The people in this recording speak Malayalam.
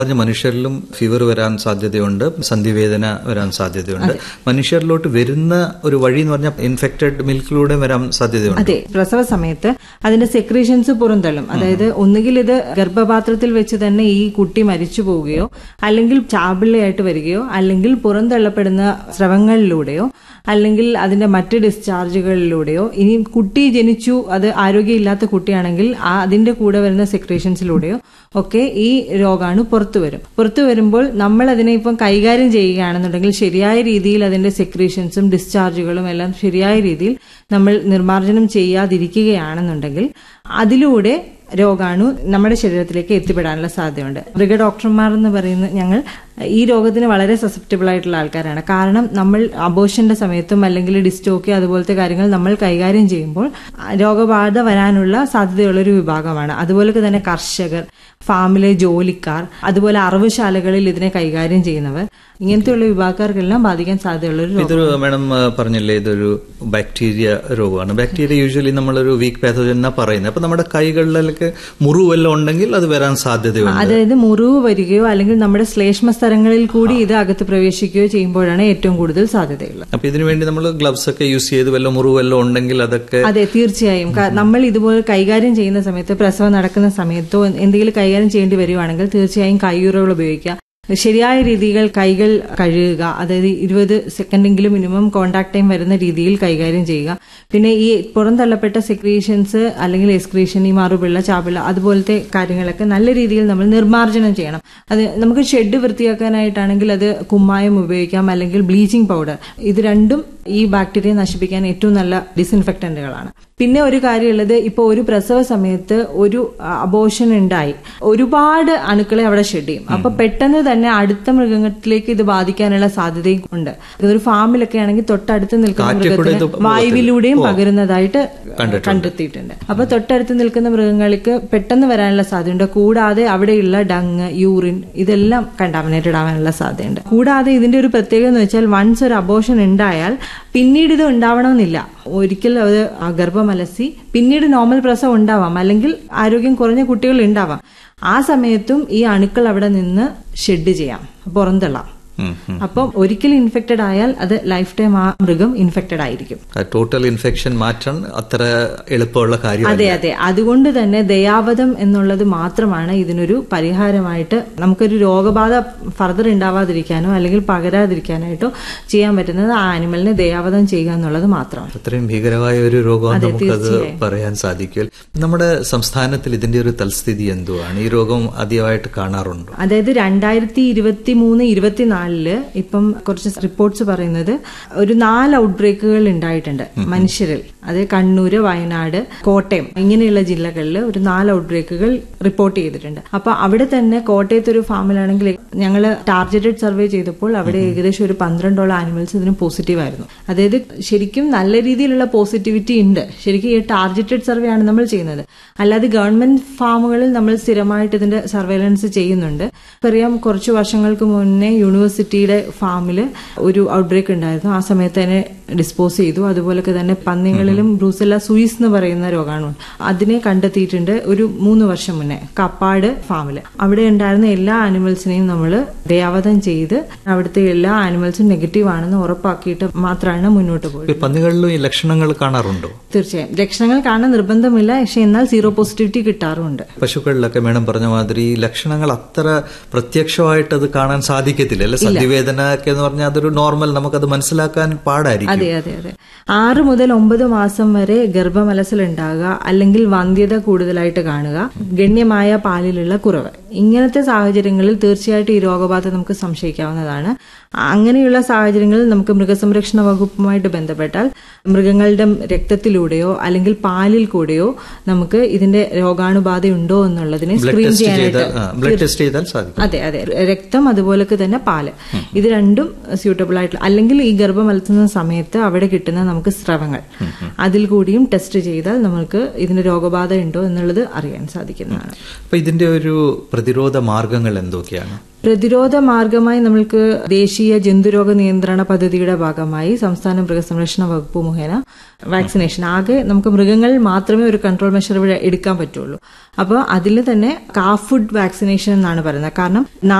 പറഞ്ഞ മനുഷ്യരിലും ഫീവർ വരാൻ സാധ്യതയുണ്ട് സന്ധിവേദന വരാൻ സാധ്യതയുണ്ട് മനുഷ്യരിലോട്ട് വരുന്ന ഒരു വഴി എന്ന് പറഞ്ഞാൽ ഇൻഫെക്റ്റഡ് മിൽക്കിലൂടെ വരാൻ സാധ്യതയുണ്ട് അതെ പ്രസവ സമയത്ത് അതിന്റെ സെക്രീഷൻസ് പുറന്തള്ളും അതായത് ഒന്നുകിൽ ഇത് ഗർഭപാത്രത്തിൽ വെച്ച് തന്നെ ഈ കുട്ടി മരിച്ചു പോവുകയോ അല്ലെങ്കിൽ ചാപിള്ളയായിട്ട് വരികയോ അല്ലെങ്കിൽ പുറന്തള്ളപ്പെടുന്ന സ്രവങ്ങളിലൂടെയോ അല്ലെങ്കിൽ അതിന്റെ മറ്റ് ഡിസ്ചാർജുകളിലൂടെയോ ഇനി കുട്ടി ജനിച്ചു അത് ആരോഗ്യമില്ലാത്ത കുട്ടിയാണെങ്കിൽ ആ അതിന്റെ കൂടെ വരുന്ന സെക്രീഷൻസിലൂടെയോ ഒക്കെ ഈ രോഗാണു പുറത്തു വരും പുറത്തു വരുമ്പോൾ നമ്മൾ അതിനെ ഇപ്പം കൈകാര്യം ചെയ്യുകയാണെന്നുണ്ടെങ്കിൽ ശരിയായ രീതിയിൽ അതിന്റെ സെക്രീഷൻസും ഡിസ്ചാർജുകളും എല്ലാം ശരിയായ രീതിയിൽ നമ്മൾ നിർമ്മാർജ്ജനം ചെയ്യാതിരിക്കുകയാണെന്നുണ്ടെങ്കിൽ അതിലൂടെ രോഗാണു നമ്മുടെ ശരീരത്തിലേക്ക് എത്തിപ്പെടാനുള്ള സാധ്യതയുണ്ട് മൃഗ ഡോക്ടർമാർ എന്ന് പറയുന്ന ഞങ്ങൾ ഈ രോഗത്തിന് വളരെ സസെപ്റ്റബിൾ ആയിട്ടുള്ള ആൾക്കാരാണ് കാരണം നമ്മൾ അബോഷന്റെ സമയത്തും അല്ലെങ്കിൽ ഡിസ്റ്റോക്കി അതുപോലത്തെ കാര്യങ്ങൾ നമ്മൾ കൈകാര്യം ചെയ്യുമ്പോൾ രോഗബാധ വരാനുള്ള സാധ്യതയുള്ള ഒരു വിഭാഗമാണ് അതുപോലെ തന്നെ കർഷകർ ഫാമിലെ ജോലിക്കാർ അതുപോലെ അറവുശാലകളിൽ ഇതിനെ കൈകാര്യം ചെയ്യുന്നവർ ഇങ്ങനത്തെയുള്ള വിഭാഗക്കാർക്കെല്ലാം ബാധിക്കാൻ സാധ്യതയുള്ള ഒരു ഇതൊരു മാഡം ആ, പറഞ്ഞില്ലേ ഇതൊരു ബാക്ടീരിയ രോഗമാണ് ബാക്ടീരിയ യൂഷ്വലി നമ്മളൊരു വീക്ക് പാത്തോജൻ എന്നാ പറയുന്നത് അപ്പൊ നമ്മുടെ കൈകളിലൊക്കെ മുറിവെല്ലാം ഉണ്ടെങ്കിൽ അത് വരാൻ സാധ്യതയുണ്ട് അതായത് മുറിവ് വരികയോ അല്ലെങ്കിൽ നമ്മുടെ ശ്ലേഷ്മ സ്ഥലങ്ങളിൽ കൂടി ഇത് അകത്ത് പ്രവേശിക്കുകയോ ചെയ്യുമ്പോഴാണ് ഏറ്റവും കൂടുതൽ സാധ്യതയുള്ളത് അപ്പൊ ഇതിനു വേണ്ടി നമ്മൾ ഗ്ലവ്സ് ഒക്കെ യൂസ് ചെയ്ത് വല്ല മുറിവെല്ലാം ഉണ്ടെങ്കിൽ അതൊക്കെ അതെ തീർച്ചയായും ക- നമ്മൾ ഇതുപോലെ കൈകാര്യം ചെയ്യുന്ന സമയത്ത് പ്രസവം നടക്കുന്ന സമയത്തോ എന്തെങ്കിലും കൈകാര്യം ചെയ്യേണ്ടി വരുവാണെങ്കിൽ തീർച്ചയായും കൈയുറകൾ ഉപയോഗിക്കുക ശരിയായ രീതികൾ കൈകൾ കഴുകുക അതായത് ഇരുപത് സെക്കൻഡെങ്കിലും മിനിമം കോണ്ടാക്ട് ടൈം വരുന്ന രീതിയിൽ കൈകാര്യം ചെയ്യുക പിന്നെ ഈ പുറന്തള്ളപ്പെട്ട സെക്രീഷൻസ് അല്ലെങ്കിൽ എക്സ്ക്രീഷൻ ഈ മാറുപിള്ള ചാപിള്ള അതുപോലത്തെ കാര്യങ്ങളൊക്കെ നല്ല രീതിയിൽ നമ്മൾ നിർമ്മാർജ്ജനം ചെയ്യണം അത് നമുക്ക് ഷെഡ് വൃത്തിയാക്കാനായിട്ടാണെങ്കിൽ അത് കുമ്മായം ഉപയോഗിക്കാം അല്ലെങ്കിൽ ബ്ലീച്ചിങ് പൗഡർ ഇത് രണ്ടും ഈ ബാക്ടീരിയ നശിപ്പിക്കാൻ ഏറ്റവും നല്ല ഡിസിൻഫെക്റ്റന്റുകളാണ് പിന്നെ ഒരു കാര്യമുള്ളത് ഇപ്പോൾ ഒരു പ്രസവ സമയത്ത് ഒരു അബോഷൻ ഉണ്ടായി ഒരുപാട് അണുക്കളെ അവിടെ ഷെഡ് ചെയ്യും അപ്പൊ പെട്ടെന്ന് തന്നെ അടുത്ത മൃഗത്തിലേക്ക് ഇത് ബാധിക്കാനുള്ള സാധ്യതയും ഉണ്ട് ഒരു ഫാമിലൊക്കെ ആണെങ്കിൽ തൊട്ടടുത്ത് നിൽക്കുന്ന കാറ്റിൽ കൂടെ മൃഗത്തിന് ഇത് വായുവിലൂടെയും പകരുന്നതായിട്ട് കണ്ടെത്തിയിട്ടുണ്ട് അപ്പൊ തൊട്ടടുത്ത് നിൽക്കുന്ന മൃഗങ്ങൾക്ക് പെട്ടെന്ന് വരാനുള്ള സാധ്യതയുണ്ട് കൂടാതെ അവിടെയുള്ള ഡങ് യൂറിൻ ഇതെല്ലാം കണ്ടാമിനേറ്റഡ് ആവാനുള്ള സാധ്യതയുണ്ട് കൂടാതെ ഇതിന്റെ ഒരു പ്രത്യേകത എന്ന് വെച്ചാൽ വൺസ് ഒരു അബോഷൻ ഉണ്ടായാൽ പിന്നീട് ഇത് ഉണ്ടാവണമെന്നില്ല ഒരിക്കൽ അത് ഗർഭമലസി പിന്നീട് നോർമൽ പ്രസവം ഉണ്ടാവാം അല്ലെങ്കിൽ ആരോഗ്യം കുറഞ്ഞ കുട്ടികൾ ഉണ്ടാവാം ആ സമയത്തും ഈ അണുക്കൾ അവിടെ നിന്ന് ഷെഡ് ചെയ്യാം പുറന്തള്ളാം ഉം, ഉം. അപ്പം ഒരിക്കൽ ഇൻഫെക്റ്റഡ് ആയാൽ അത് ലൈഫ് ടൈം ആ മൃഗം ഇൻഫെക്റ്റഡ് ആയിരിക്കും ടോട്ടൽ ഇൻഫെക്ഷൻ മാറ്റാൻ അത്ര എളുപ്പമുള്ള കാര്യമല്ല അതെ അതെ അതുകൊണ്ട് തന്നെ ദയാവധം എന്നുള്ളത് മാത്രമാണ് ഇതിനൊരു പരിഹാരമായിട്ട് നമുക്കൊരു രോഗബാധ ഫർദർ ഉണ്ടാവാതിരിക്കാനോ അല്ലെങ്കിൽ പകരാതിരിക്കാനായിട്ടോ ചെയ്യാൻ പറ്റുന്നത് ആ ആനിമലിനെ ദയാവധം ചെയ്യുക എന്നുള്ളത് മാത്രമാണ് അത്രയും ഭീകരമായ ഒരു രോഗമാണ് നമുക്കത് പറയാൻ സാധിക്കും നമ്മുടെ സംസ്ഥാനത്തിൽ ഇതിന്റെ ഒരു തൽസ്ഥിതി എന്തുവാണ് ഈ രോഗം ആദ്യമായിട്ട് കാണാറുണ്ടോ അതായത് രണ്ടായിരത്തി ഇരുപത്തി മൂന്ന് ഇരുപത്തിനാലില് ഇപ്പം കുറച്ച് റിപ്പോർട്ട്സ് പറയുന്നത് ഒരു നാല് ഔട്ട്ബ്രേക്കുകൾ ഉണ്ടായിട്ടുണ്ട് മനുഷ്യരിൽ അത് കണ്ണൂര് വയനാട് കോട്ടയം ഇങ്ങനെയുള്ള ജില്ലകളിൽ ഒരു നാല് ഔട്ട്ബ്രേക്കുകൾ റിപ്പോർട്ട് ചെയ്തിട്ടുണ്ട് അപ്പൊ അവിടെ തന്നെ കോട്ടയത്ത് ഒരു ഫാമിലാണെങ്കിൽ ഞങ്ങൾ ടാർഗറ്റഡ് സർവേ ചെയ്തപ്പോൾ അവിടെ ഏകദേശം ഒരു പന്ത്രണ്ടോളം ആനിമൽസ് ഇതിന് പോസിറ്റീവ് ആയിരുന്നു അതായത് ശരിക്കും നല്ല രീതിയിലുള്ള പോസിറ്റിവിറ്റി ഉണ്ട് ശരിക്കും ഈ ടാർഗറ്റഡ് സർവേ ആണ് നമ്മൾ ചെയ്യുന്നത് അല്ലാതെ ഗവൺമെന്റ് ഫാമുകളിൽ നമ്മൾ സ്ഥിരമായിട്ട് ഇതിന്റെ സർവേലൻസ് ചെയ്യുന്നുണ്ട് അറിയാം കുറച്ച് വർഷങ്ങൾക്ക് മുന്നേ യൂണിവേഴ്സിറ്റിയുടെ ഫാമിൽ ഒരു ഔട്ട്ബ്രേക്ക് ഉണ്ടായിരുന്നു ആ സമയത്ത് തന്നെ ഡിസ്പോസ് ചെയ്തു അതുപോലൊക്കെ തന്നെ പന്നികളിലും ബ്രൂസെല്ല സുയിസ് എന്ന് പറയുന്ന രോഗാണു അതിനെ കണ്ടെത്തിയിട്ടുണ്ട് ഒരു മൂന്ന് വർഷം മുന്നേ കപ്പാട് ഫാമില് അവിടെ ഉണ്ടായിരുന്ന എല്ലാ ആനിമൽസിനെയും നമ്മൾ ദയാവധം ചെയ്ത് അവിടുത്തെ എല്ലാ ആനിമൽസും നെഗറ്റീവ് ആണെന്ന് ഉറപ്പാക്കിയിട്ട് മാത്രമാണ് മുന്നോട്ട് പോയത് ഈ പന്നികളിലും ഈ ലക്ഷണങ്ങൾ കാണാറുണ്ടോ തീർച്ചയായും ലക്ഷണങ്ങൾ കാണാൻ നിർബന്ധമില്ല പക്ഷെ എന്നാൽ സീറോ പോസിറ്റിവിറ്റി കിട്ടാറുമുണ്ട് പശുക്കളിലൊക്കെ മേഡം പറഞ്ഞ മാതിരി ഈ ലക്ഷണങ്ങൾ അത്ര പ്രത്യക്ഷമായിട്ട് അത് കാണാൻ സാധിക്കത്തില്ല അല്ലെ സന്ധിവേദന ഒക്കെ എന്ന് പറഞ്ഞാൽ അതൊരു നോർമൽ നമുക്കത് മനസ്സിലാക്കാൻ പാടായിരിക്കും അതെ അതെ അതെ ആറ് മുതൽ ഒമ്പത് മാസം വരെ ഗർഭമലസൽ ഉണ്ടാകുക അല്ലെങ്കിൽ വന്ധ്യത കൂടുതലായിട്ട് കാണുക ഗണ്യമായ പാലിലുള്ള കുറവ് ഇങ്ങനത്തെ സാഹചര്യങ്ങളിൽ തീർച്ചയായിട്ടും ഈ രോഗബാധ നമുക്ക് സംശയിക്കാവുന്നതാണ് അങ്ങനെയുള്ള സാഹചര്യങ്ങളിൽ നമുക്ക് മൃഗസംരക്ഷണ വകുപ്പുമായിട്ട് ബന്ധപ്പെട്ടാൽ മൃഗങ്ങളുടെ രക്തത്തിലൂടെയോ അല്ലെങ്കിൽ പാലിൽ കൂടെയോ നമുക്ക് ഇതിന്റെ രോഗാണുബാധ ഉണ്ടോ എന്നുള്ളതിനെ ബ്ലഡ് സ്ക്രീൻ ടെസ്റ്റ് ചെയ്താൽ ചെയ്യാനായിട്ട് ബ്ലഡ് ടെസ്റ്റ് ചെയ്താൽ സാധിക്കും അതെ അതെ രക്തം അതുപോലൊക്കെ തന്നെ പാല് ഇത് രണ്ടും സ്യൂട്ടബിൾ ആയിട്ടുള്ള അല്ലെങ്കിൽ ഈ ഗർഭം വളർത്തുന്ന സമയത്ത് അവിടെ കിട്ടുന്ന നമുക്ക് സ്രവങ്ങൾ അതിൽ കൂടിയും ടെസ്റ്റ് ചെയ്താൽ നമുക്ക് ഇതിന് രോഗബാധ ഉണ്ടോ എന്നുള്ളത് അറിയാൻ സാധിക്കുന്നതാണ് അപ്പൊ ഇതിന്റെ ഒരു പ്രതിരോധ മാർഗങ്ങൾ എന്തൊക്കെയാണ് പ്രതിരോധ മാർഗമായി നമ്മൾക്ക് ദേശീയ ജന്തുരോഗ നിയന്ത്രണ പദ്ധതിയുടെ ഭാഗമായി സംസ്ഥാന മൃഗസംരക്ഷണ വകുപ്പ് മുഖേന വാക്സിനേഷൻ ആകെ നമുക്ക് മൃഗങ്ങളിൽ മാത്രമേ ഒരു കൺട്രോൾ മെഷർ ഇവിടെ എടുക്കാൻ പറ്റുള്ളൂ അപ്പോൾ അതിൽ തന്നെ കാഫ് ഫുഡ് വാക്സിനേഷൻ എന്നാണ് പറയുന്നത് കാരണം